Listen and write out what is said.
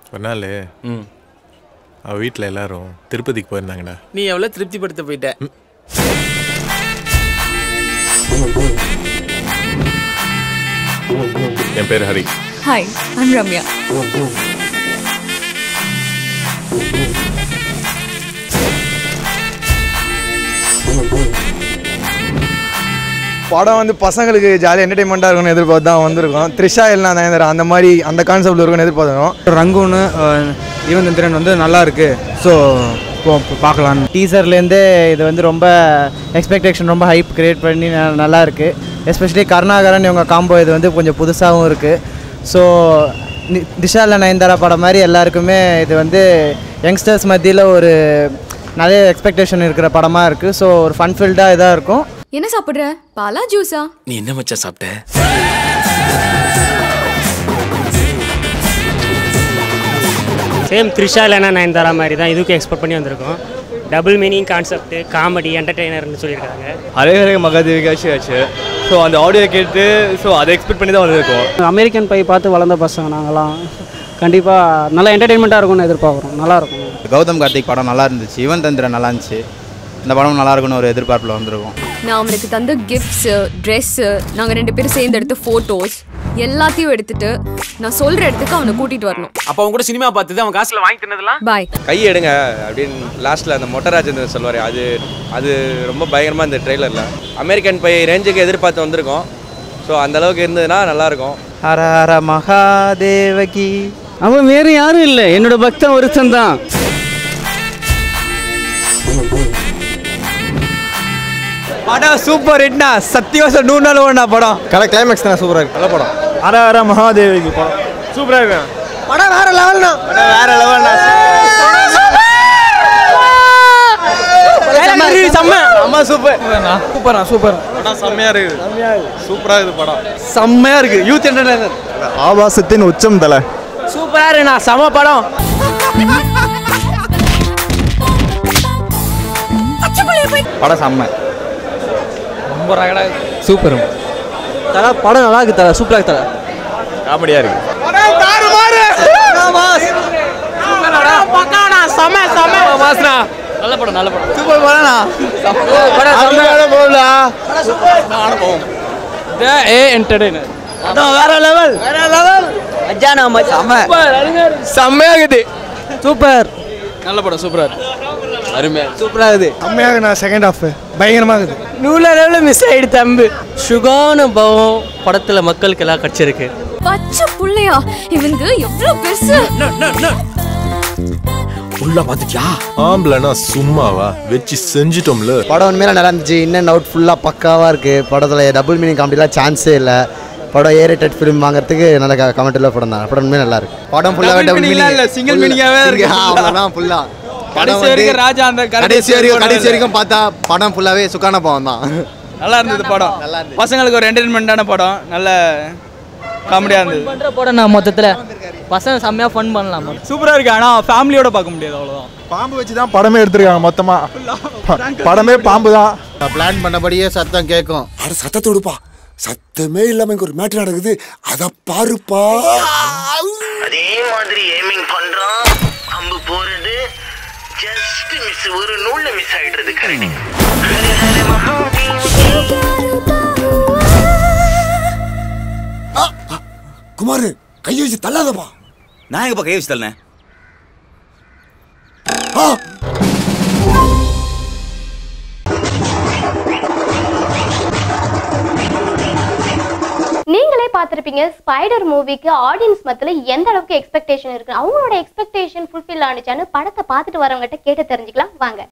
ஒரு நாள் ம் அவள் வீட்டில் எல்லாரும் திருப்பதிக்கு போயிருந்தாங்கடா நீ எவ்வளோ திருப்திப்படுத்த போயிட்ட என் பேர் ஹரி ஹாய் ஐம் ரம்யா படம் வந்து பசங்களுக்கு ஜாலியாக என்டர்டைன்மெண்ட்டாக இருக்கணும்னு எதிர்பார்த்து தான் வந்திருக்கோம் த்ரிஷா எல்லாம் நயன்தாரா அந்த மாதிரி அந்த கான்செப்டில் இருக்கும்னு எதிர்பார்த்துருக்கோம் ரங்கூனு ஈவன் திரன் வந்து நல்லா இருக்கு ஸோ பார்க்கலாம் டீசர்லேருந்தே இது வந்து ரொம்ப எக்ஸ்பெக்டேஷன் ரொம்ப ஹைப் கிரியேட் பண்ணி ந- நல்லா இருக்கு எஸ்பெஷலி கருணாகரன் இவங்க காம்போ இது வந்து கொஞ்சம் புதுசாகவும் இருக்குது ஸோ திஷால நயன்தாரா படம் மாதிரி எல்லாருக்குமே இது வந்து யங்ஸ்டர்ஸ் மத்தியில் ஒரு நிறைய எக்ஸ்பெக்டேஷன் இருக்கிற படமாக இருக்குது ஸோ ஒரு ஃபன் ஃபில்டாக இதாக இருக்கும் என்ன சாப்பிடுற பாலா ஜூஸா நீ என்ன மச்சான் சாப்பிட்ட சேம் த்ரிஷா இல்லைனா நயன்தாரா மாதிரி தான் இதுக்கும் எக்ஸ்பெக்ட் பண்ணி வந்திருக்கோம் டபுள் மீனிங் கான்செப்ட் காமெடி என்டர்டெய்னர்னு சொல்லியிருக்காங்க ஹரே ஹரே மகாதேவிகாச்சு ஆச்சு ஸோ அந்த ஆடியோ கேட்டு ஸோ அதை எக்ஸ்பெக்ட் பண்ணி தான் வந்திருக்கோம் அமெரிக்கன் பை பார்த்து வளர்ந்த பசங்க நாங்களாம் கண்டிப்பாக நல்லா என்டர்டெயின்மெண்ட்டாக இருக்கும்னு எதிர்பார்க்குறோம் நல்லா இருக்கும் கௌதம் கார்த்திக் படம் நல்லா இருந்துச்சு யுவன் தந்திரன் நல்லா இருந்துச்சு இந்த படம் நல்லா இருக்கும்னு ஒரு எதிர்பார்ப்பில் வந்திருக்கோம் நான் அவனுக்கு தந்த கிஃப்ட்ஸு ட்ரெஸ்ஸு நாங்கள் ரெண்டு பேரும் சேர்ந்து எடுத்த ஃபோட்டோஸ் எல்லாத்தையும் எடுத்துட்டு நான் சொல்கிற இடத்துக்கு அவனை கூட்டிகிட்டு வரணும் அப்போ அவன் கூட சினிமா பார்த்து அவன் காசுல வாங்கி தின்னதெல்லாம் பாய் கை எடுங்க அப்படின்னு லாஸ்ட்டில் அந்த மொட்டராஜேந்திரன் சொல்வார் அது அது ரொம்ப பயங்கரமாக இந்த ட்ரெய்லரில் அமெரிக்கன் பை ரேஞ்சுக்கு எதிர்பார்த்து வந்திருக்கோம் ஸோ அந்த அளவுக்கு இருந்ததுன்னா நல்லாயிருக்கும் ஹர ஹர மகாதேவகி அவன் வேறு யாரும் இல்லை என்னோட பக்தன் ஒருத்தன் தான் படம் சூப்பர் ஹிட்னா சத்தியமா சார் நூறு நாள் ஓடனா படம் கலை கிளைமேக்ஸ் தான் சூப்பராக இருக்கு நல்ல படம் ஹர ஹர மகாதேவிக்கு படம் சூப்பராக இருக்கு படம் வேற லெவல்னா படம் வேற லெவல்னா செம்ம சூப்பர் சூப்பரா சூப்பர் படம் செம்மையா இருக்கு சூப்பரா இருக்கு படம் செம்மையா இருக்கு யூத் என்டர்டைனர் ஆபாசத்தின் உச்சம் தலை சூப்பராக இருக்குண்ணா செம படம் படம் செம்ம ரொம்ப ரகடா சூப்பர் தலை படம் நல்லா இருக்கு தலை சூப்பராக இருக்கு தலை காமெடியா இருக்கு நல்ல படம் நல்ல படம் சூப்பர் படம்னா ஏ என்டர்டைனர் வேற லெவல் வேற லெவல் அஜானா செம்ம செம்மையா இருக்குது சூப்பர் நல்ல படம் சூப்பரா இருக்கு அருமையா சூப்பரா இருக்குது செம்மையாக நான் செகண்ட் ஹாஃப் பயங்கரமாக இருக்குது நூறு லெவலில் மிஸ் ஆயிடு தம்பு சுகான பவம் படத்தில் மக்களுக்கு எல்லாம் கிடச்சிருக்கு பச்சை புள்ளையா இவனுக்கு எவ்வளோ பெருசு உள்ள பார்த்துட்டியா ஆம்பளைனா சும்மாவா வச்சு செஞ்சிட்டோம்ல படம் உண்மையில நல்லா இருந்துச்சு இன் அண்ட் அவுட் ஃபுல்லாக பக்காவாக இருக்குது படத்தில் டபுள் மீனிங் காமெடிலாம் சான்ஸே இல்லை படம் ஏ ரேட்டட் ஃபிலிம் வாங்குறதுக்கு நல்ல கமெண்ட்டில் படம் தான் படம் உண்மையாக நல்லா இருக்கு படம் Double ஃபுல்லாகவே டபுள் meaning-லாம் இல்ல, single meaning-ஆவே இருக்கு. அவ்வளோதான் ஃபுல்லாக கடைசி வரைக்கும் ராஜா அந்த கடைசி வரைக்கும் கடைசி வரைக்கும் பார்த்தா படம் ஃபுல்லாகவே சுக்கான படம் தான் நல்லா இருந்தது படம் பசங்களுக்கு ஒரு என்டர்டைன்மெண்ட்டான படம் நல்ல காமெடியா இருந்தது பண்ணுற படம் நான் மொத்தத்தில் பசங்க செம்மையாக ஃபன் பண்ணலாம் சூப்பரா இருக்கு ஆனா ஃபேமிலியோட பார்க்க முடியாது அவ்வளவுதான் பாம்பு வச்சு தான் படமே எடுத்திருக்காங்க மொத்தமாக படமே பாம்பு தான் பிளான் பண்ணபடியே சத்தம் கேட்கும் அட சத்தத்தை விடுப்பா சத்தமே இல்லாம இங்க ஒரு மேட்டர் நடக்குது அத பாருப்பா அதே மாதிரி ஏமிங் பண்றான் அம்பு போறது ஜஸ்ட் மிஸ் ஒரு நூல்ல மிஸ் ஆயிடுறது கரெக்ட் குமார் கையை வச்சு தள்ளாதப்பா நான் எங்கப்பா கை வச்சு தள்ளேன் நீங்களே பார்த்துருப்பீங்க ஸ்பைடர் மூவிக்கு ஆடியன்ஸ் மத்தியில் எந்த அளவுக்கு எக்ஸ்பெக்டேஷன் இருக்கு அவங்களோட எக்ஸ்பெக்டேஷன் ஃபுல்ஃபில் ஆனிச்சான்னு படத்தை பார்த்துட்டு வரவங்ககிட்ட கேட்டு தெரிஞ்சுக்கலாம் வாங்க